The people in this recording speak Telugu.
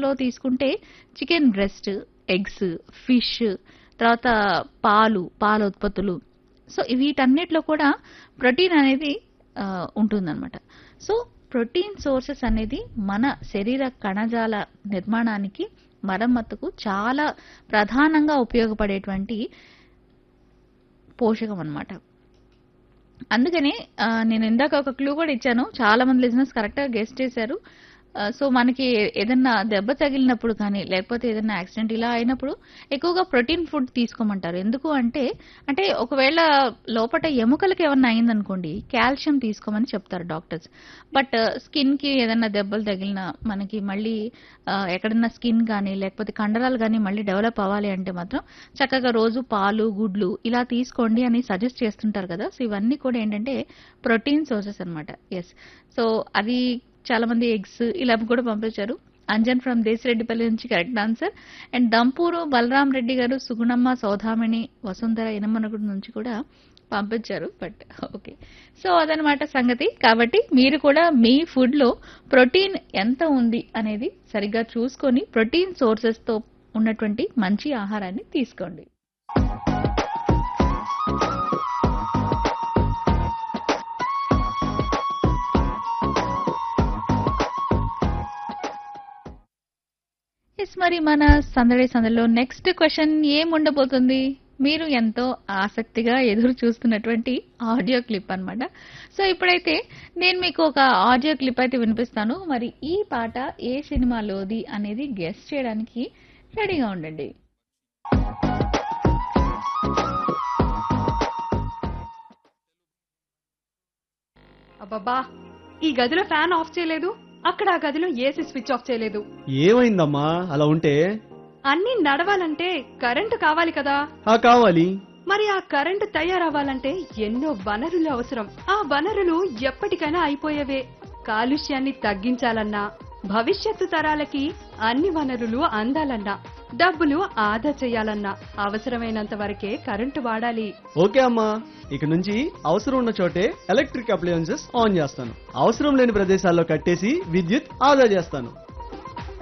సోర్సెస్లో తీసుకుంటే చికెన్ బ్రెస్ట్ ఎగ్స్ ఫిష్ తర్వాత పాలు పాల ఉత్పత్తులు సో వీటన్నిటిలో కూడా ప్రోటీన్ అనేది ఆ, ఉంటుందన్నమాట సో ప్రోటీన్ సోర్సెస్ అనేది మన శరీర కణజాల నిర్మాణానికి మరమ్మతుకు చాలా ప్రధానంగా ఉపయోగపడేటువంటి పోషకం అన్నమాట అందుకనే ఆ, నేను ఇందాక ఒక క్లూ కూడా ఇచ్చాను చాలా మంది లిజినెస్ కరెక్ట్గా గెస్ట్ చేశారు ఆ, సో మనకి ఏదన్నా దెబ్బ తగిలినప్పుడు కానీ లేకపోతే ఏదైనా యాక్సిడెంట్ ఇలా అయినప్పుడు ఎక్కువగా ప్రోటీన్ ఫుడ్ తీసుకోమంటారు ఎందుకు అంటే అంటే ఒకవేళ లోపల ఎముకలకి ఏమన్నా అయిందనుకోండి కాల్షియం తీసుకోమని చెప్తారు డాక్టర్స్ బట్ స్కిన్ కి ఏదైనా దెబ్బలు తగిలినా మనకి మళ్ళీ ఆ, ఎక్కడన్నా స్కిన్ కానీ లేకపోతే కండరాలు కానీ మళ్ళీ డెవలప్ అవ్వాలి అంటే మాత్రం చక్కగా రోజు పాలు గుడ్లు ఇలా తీసుకోండి అని సజెస్ట్ చేస్తుంటారు కదా సో ఇవన్నీ కూడా ఏంటంటే ప్రోటీన్ సోర్సెస్ అన్నమాట ఎస్ సో అది చాలా మంది ఎగ్స్ ఇలా కూడా పంపించారు అంజన్ ఫ్రమ్ దేశరెడ్డిపల్లి నుంచి correct answer and Dampuru Balaram Reddy garu Sugunamma సౌధామిని Vasundhara ఇనమనగుడి నుంచి కూడా పంపించారు బట్ ఓకే సో అదనమాట సంగతి కాబట్టి మీరు కూడా మీ ఫుడ్ లో ప్రోటీన్ ఎంత ఉంది అనేది సరిగ్గా చూసుకొని ప్రోటీన్ సోర్సెస్ తో ఉన్నటువంటి మంచి ఆహారాన్ని తీసుకోండి ఎస్ మరి మన సందడి సందడిలో నెక్స్ట్ క్వశ్చన్ ఏం ఉండబోతుంది మీరు ఎంతో ఆసక్తిగా ఎదురు చూస్తున్నటువంటి ఆడియో క్లిప్ అన్నమాట సో ఇప్పుడైతే నేను మీకు ఒక ఆడియో క్లిప్ అయితే వినిపిస్తాను మరి ఈ పాట ఏ సినిమాలోది అనేది గెస్ట్ చేయడానికి రెడీగా ఉండండి అబ్బబ్బా ఈ గదిలో ఫ్యాన్ ఆఫ్ చేయలేదు అక్కడ ఆ గదిలో ఏసీ స్విచ్ ఆఫ్ చేయలేదు ఏమైందమ్మా అలా ఉంటే అన్నీ నడవాలంటే కరెంటు కావాలి కదా ఆ కావాలి మరి ఆ కరెంటు తయారవ్వాలంటే ఎన్నో వనరులు అవసరం ఆ వనరులు ఎప్పటికైనా అయిపోయేవే కాలుష్యాన్ని తగ్గించాలన్నా భవిష్యత్తు తరాలకి అన్ని వనరులు అందాలన్నా డబ్బులు ఆదా చేయాలన్నా అవసరమైనంత వరకే కరెంటు వాడాలి ఓకే అమ్మా ఇక నుంచి అవసరం ఉన్న చోటే ఎలక్ట్రిక్ అప్లయన్సెస్ ఆన్ చేస్తాను అవసరం లేని ప్రదేశాల్లో కట్టేసి విద్యుత్ ఆదా చేస్తాను